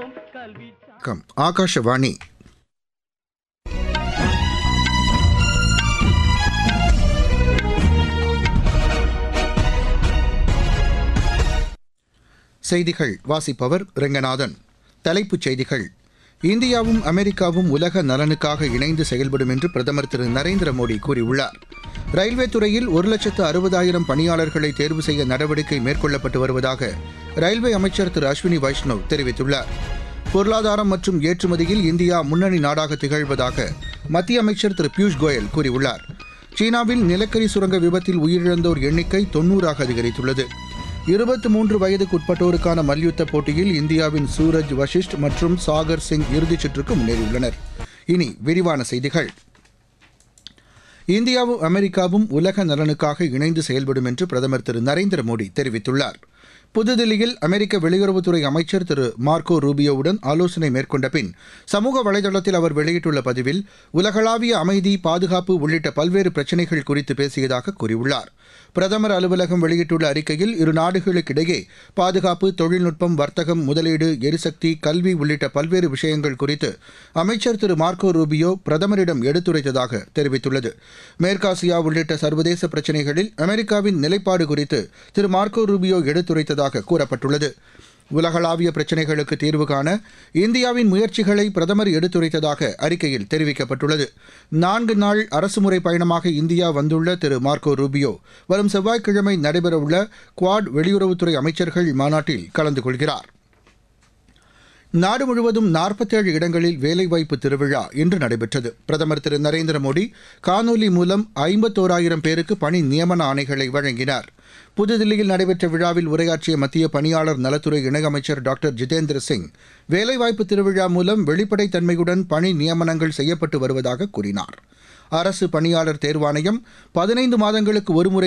கல்வி வணக்கம் ஆகாஷவாணி செய்திகள் வாசிப்பவர் ரெங்கநாதன் தலைப்புச் செய்திகள் இந்தியாவும் அமெரிக்காவும் உலக நலனுக்காக இணைந்து செயல்படும் என்று பிரதமர் திரு நரேந்திர மோடி கூறியுள்ளார் ரயில்வே துறையில் ஒரு லட்சத்து அறுபதாயிரம் பணியாளர்களை தேர்வு செய்ய நடவடிக்கை மேற்கொள்ளப்பட்டு வருவதாக ரயில்வே அமைச்சர் திரு அஸ்வினி வைஷ்ணவ் தெரிவித்துள்ளார் பொருளாதாரம் மற்றும் ஏற்றுமதியில் இந்தியா முன்னணி நாடாக திகழ்வதாக மத்திய அமைச்சர் திரு பியூஷ் கோயல் கூறியுள்ளார் சீனாவில் நிலக்கரி சுரங்க விபத்தில் உயிரிழந்தோர் எண்ணிக்கை தொன்னூறாக அதிகரித்துள்ளது இருபத்தி மூன்று வயதுக்குட்பட்டோருக்கான மல்யுத்த போட்டியில் இந்தியாவின் சூரஜ் வஷிஷ்ட் மற்றும் சாகர் சிங் இறுதிச் சுற்றுக்கு முன்னேறியுள்ளனர் இனி விரிவான செய்திகள் இந்தியாவும் அமெரிக்காவும் உலக நலனுக்காக இணைந்து செயல்படும் என்று பிரதமர் திரு நரேந்திர மோடி தெரிவித்துள்ளார் புதுதில்லியில் அமெரிக்க வெளியுறவுத்துறை அமைச்சர் திரு மார்க்கோ ரூபியோவுடன் ஆலோசனை மேற்கொண்ட பின் சமூக வலைதளத்தில் அவர் வெளியிட்டுள்ள பதிவில் உலகளாவிய அமைதி பாதுகாப்பு உள்ளிட்ட பல்வேறு பிரச்சினைகள் குறித்து பேசியதாக கூறியுள்ளார் பிரதமர் அலுவலகம் வெளியிட்டுள்ள அறிக்கையில் இரு நாடுகளுக்கிடையே பாதுகாப்பு தொழில்நுட்பம் வர்த்தகம் முதலீடு எரிசக்தி கல்வி உள்ளிட்ட பல்வேறு விஷயங்கள் குறித்து அமைச்சர் திரு மார்க்கோ ரூபியோ பிரதமரிடம் எடுத்துரைத்ததாக தெரிவித்துள்ளது மேற்காசியா உள்ளிட்ட சர்வதேச பிரச்சினைகளில் அமெரிக்காவின் நிலைப்பாடு குறித்து திரு மார்க்கோ ரூபியோ எடுத்துரைத்ததாக கூறப்பட்டுள்ளது உலகளாவிய பிரச்சினைகளுக்கு தீர்வு காண இந்தியாவின் முயற்சிகளை பிரதமர் எடுத்துரைத்ததாக அறிக்கையில் தெரிவிக்கப்பட்டுள்ளது நான்கு நாள் அரசுமுறை பயணமாக இந்தியா வந்துள்ள திரு மார்க்கோ ரூபியோ வரும் செவ்வாய்க்கிழமை நடைபெறவுள்ள குவாட் வெளியுறவுத்துறை அமைச்சர்கள் மாநாட்டில் கலந்து கொள்கிறார் நாடு முழுவதும் நாற்பத்தேழு இடங்களில் வேலைவாய்ப்பு திருவிழா இன்று நடைபெற்றது பிரதமர் திரு நரேந்திர மோடி காணொலி மூலம் ஐம்பத்தோராயிரம் பேருக்கு பணி நியமன ஆணைகளை வழங்கினார் புதுதில்லியில் நடைபெற்ற விழாவில் உரையாற்றிய மத்திய பணியாளர் நலத்துறை இணையமைச்சர் டாக்டர் ஜிதேந்திர சிங் வேலைவாய்ப்பு திருவிழா மூலம் வெளிப்படைத்தன்மையுடன் பணி நியமனங்கள் செய்யப்பட்டு வருவதாக கூறினார் அரசு பணியாளர் தேர்வாணையம் பதினைந்து மாதங்களுக்கு ஒருமுறை